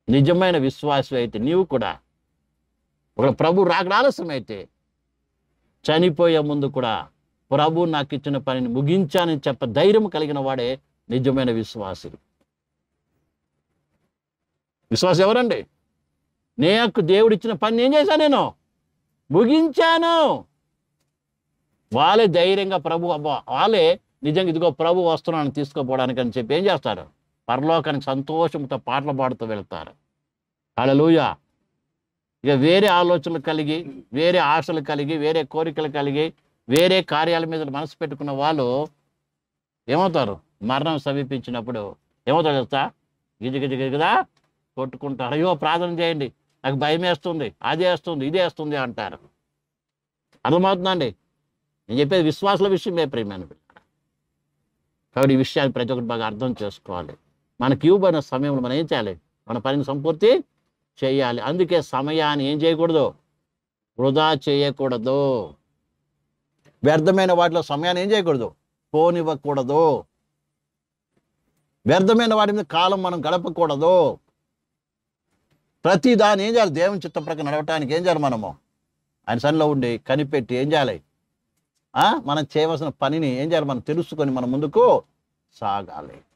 నిజమైన విశ్వాసం అయితే నీవు కూడా ఒక ప్రభు రాకడ ఆలస్యం అయితే చనిపోయే ముందు కూడా ప్రభు నాకు ఇచ్చిన పనిని ముగించానని చెప్ప ధైర్యం కలిగిన వాడే నిజమైన విశ్వాసి విశ్వాసం ఎవరండి నాకు దేవుడు ఇచ్చిన పని ఏం చేశాను నేను ముగించాను వాళ్ళే ధైర్యంగా ప్రభు అబ్బా, వాళ్ళే నిజంగా ఇదిగో ప్రభు వస్తున్నాను తీసుకోపోవడానికి అని చెప్పి ఏం చేస్తారు పరలోకానికి సంతోషంతో పాటలు పాడుతూ వెళ్తారు హల్లెలూయా ఇక వేరే ఆలోచనలు కలిగి వేరే ఆశలు కలిగి వేరే కోరికలు కలిగి వేరే కార్యాల మీద మనసు పెట్టుకున్న వాళ్ళు ఏమవుతారు మరణం సమీపించినప్పుడు ఏమవుతారు తెలుసా గిజ గిజ గిజదా కొట్టుకుంటారు అయ్యో ప్రార్థన చేయండి నాకు భయం వేస్తుంది అది వేస్తుంది ఇది వేస్తుంది అంటారు అర్థమవుతుందండి నేను చెప్పేది విశ్వాసాల విషయమే ప్రేమైన పిల్లలు. కాబట్టి ఈ విషయాన్ని ప్రతి ఒక్కటి బాగా అర్థం చేసుకోవాలి మనకి ఇవ్వబడిన సమయంలో మనం ఏం చేయాలి మన పనిని సంపూర్తి చేయాలి అందుకే సమయాన్ని ఏం చేయకూడదు వృధా చేయకూడదు వ్యర్థమైన వాటిలో సమయాన్ని ఏం చేయకూడదు పోనివ్వకూడదు వ్యర్థమైన వాటి మీద కాలం మనం గడపకూడదు ప్రతి దాన్ని ఏం చేయాలి దేవుని చిత్తం ప్రకారం నడవటానికి ఏం చేయాలి మనము ఆయన సన్నిలో ఉండి కనిపెట్టి ఏం చేయాలి ఆ? మనం చేయవలసిన పనిని ఏం చేయాలి మనం తెలుసుకొని మనం ముందుకు సాగాలి